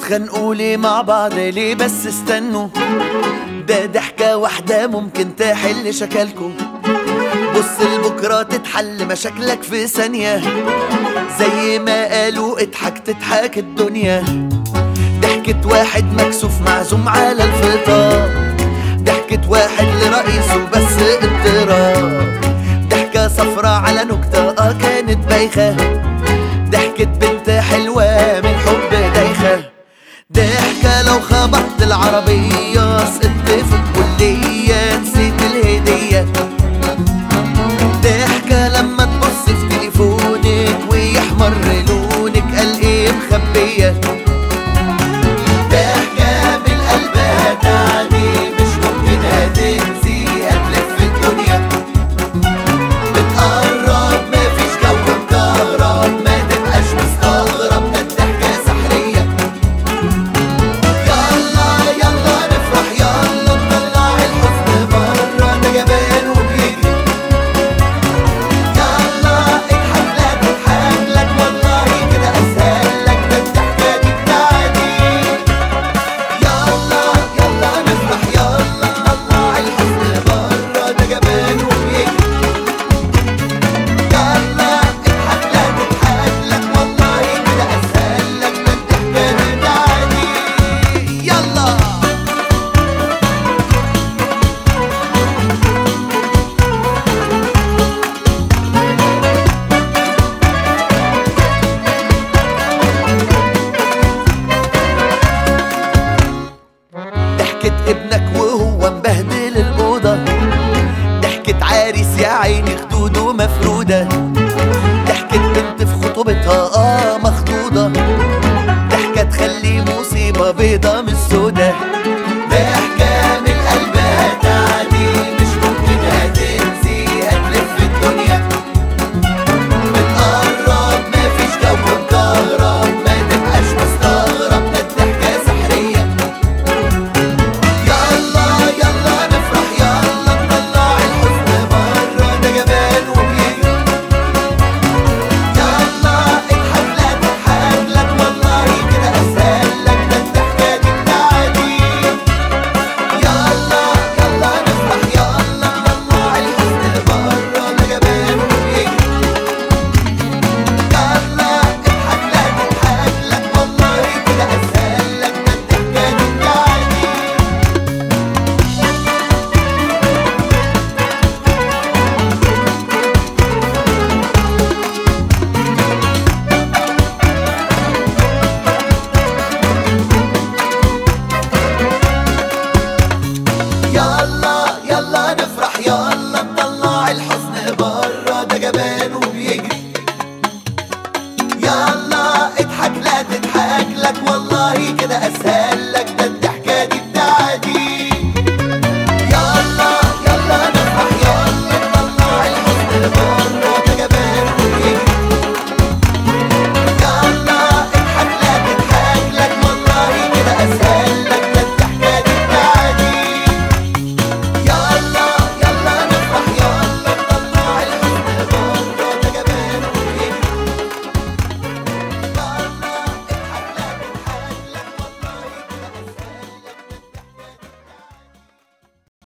بتتخانقوا ليه مع بعض ليه بس استنوا ده ضحكة واحدة ممكن تحل شكلكوا بص لبكرة تتحل مشاكلك في ثانية زي ما قالوا اضحك تضحك الدنيا ضحكة واحد مكسوف معزوم على الفطار ضحكة واحد لرئيسه بس اضطراب ضحكة صفرة على نكتة اه كانت بايخة ضحكة بنت حلوة من حب دايخة ضحكة لو خبطت العربية سقطت في الكلية نسيت الهدية ضحكة لما تبص في تليفونك ويحمر لونك قال ايه مخبية ضحكة من قلبها تعني مش ممكن هتنسي هتلف الدنيا بتقرب مفيش جو مكهرب ما تبقاش مستغرب ده الضحكة سحرية يلا يلا نفرح يلا نطلع الحزن برا ده جبان وبيجري يلا اضحك لا تضحك لك والله كده اسهل لك ده الضحكة دي بتاعتي يلا يلا نفرح يلا نطلع الحزن برا ده جبان وبيجري يلا اضحك لا تضحك لك والله كده اسهل لك ده الضحكة دي بتاعتي يلا ضحكة ابنك وهو مبهدل الأوضة ضحكة عريس يا عيني خدوده مفرودة